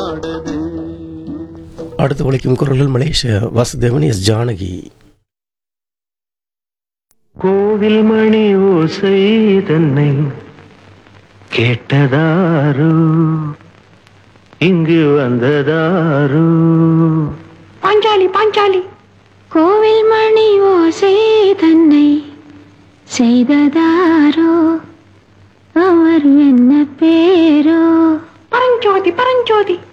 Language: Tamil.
பாடுது அடுத்து ஒழிக்கும் குரல்கள் மலேசிய வாசுதேவன் எஸ் ஜானகி கோவில் மணி ஓசை தன்னை கேட்டதாரு இங்கு வந்ததாரு பாஞ்சாலி பாஞ்சாலி கோவில் மணி ஓசை தன்னை செய்ததாரோ அவர் என்ன பேரோ பரஞ்சோதி பரஞ்சோதி